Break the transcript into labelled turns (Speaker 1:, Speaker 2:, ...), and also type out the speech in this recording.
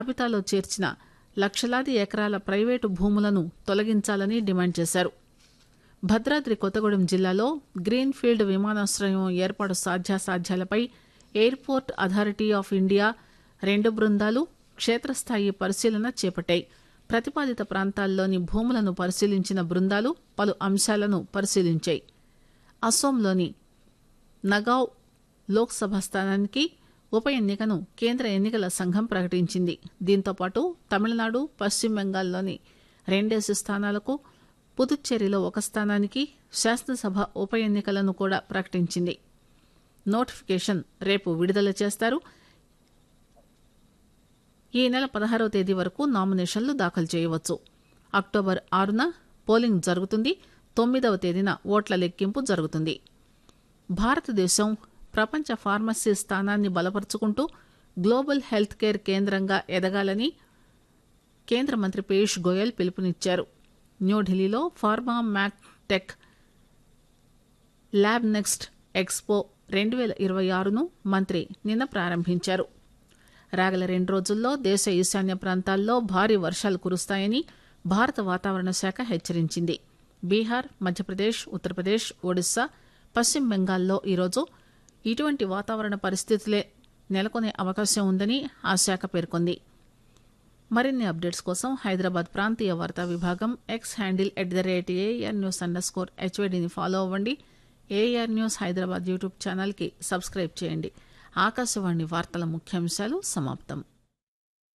Speaker 1: జాబితాలో చేర్చిన లక్షలాది ఎకరాల ప్రైవేటు భూములను తొలగించాలని డిమాండ్ చేశారు భద్రాద్రి కొత్తగూడెం జిల్లాలో గ్రీన్ ఫీల్డ్ విమానాశ్రయం ఏర్పాటు సాధ్యాసాధ్యాలపై ఎయిర్పోర్ట్ అథారిటీ ఆఫ్ ఇండియా రెండు బృందాలు క్షేత్రస్థాయి పరిశీలన చేపట్టాయి ప్రతిపాదిత ప్రాంతాల్లోని భూములను పరిశీలించిన బృందాలు పలు అంశాలను పరిశీలించాయి అస్సోంలోని నగావ్ లోక్సభ స్థానానికి ఉప ఎన్నికను కేంద్ర ఎన్నికల సంఘం ప్రకటించింది దీంతో పాటు తమిళనాడు పశ్చిమ బెంగాల్లోని రెండేసి స్థానాలకు పుదుచ్చేరిలో ఒక స్థానానికి శాసనసభ ఉప ఎన్నికలను కూడా ప్రకటించింది నోటిఫికేషన్ రేపు విడుదల చేస్తారు ఈ నెల పదహారవ తేదీ వరకు నామినేషన్లు దాఖలు చేయవచ్చు అక్టోబర్ ఆరున పోలింగ్ జరుగుతుంది తొమ్మిదవ తేదీన ఓట్ల లెక్కింపు జరుగుతుంది భారతదేశం ప్రపంచ ఫార్మసీ స్థానాన్ని బలపరుచుకుంటూ గ్లోబల్ హెల్త్ కేర్ కేంద్రంగా ఎదగాలని కేంద్ర మంత్రి పీయూష్ గోయల్ పిలుపునిచ్చారు న్యూఢిల్లీలో pharma mac tech lab next expo రెండు వేల ఇరవై ఆరును మంత్రి నిన్న ప్రారంభించారు రాగల రెండు రోజుల్లో దేశ ఈశాన్య ప్రాంతాల్లో భారీ వర్షాలు కురుస్తాయని భారత వాతావరణ శాఖ హెచ్చరించింది బీహార్ మధ్యప్రదేశ్ ఉత్తరప్రదేశ్ ఒడిశా పశ్చిమ బెంగాల్లో ఈరోజు ఇటువంటి వాతావరణ పరిస్థితులే నెలకొనే అవకాశం ఉందని ఆ శాఖ పేర్కొంది మరిన్ని అప్డేట్స్ కోసం హైదరాబాద్ ప్రాంతీయ వార్తా విభాగం X handle at the rate A R news underscore హెచ్వైడిని ఫాలో అవ్వండి ఏఆర్ న్యూస్ హైదరాబాద్ యూట్యూబ్ ఛానల్కి సబ్స్క్రైబ్ చేయండి ఆకాశవాణి వార్తల ముఖ్యాంశాలు సమాప్తం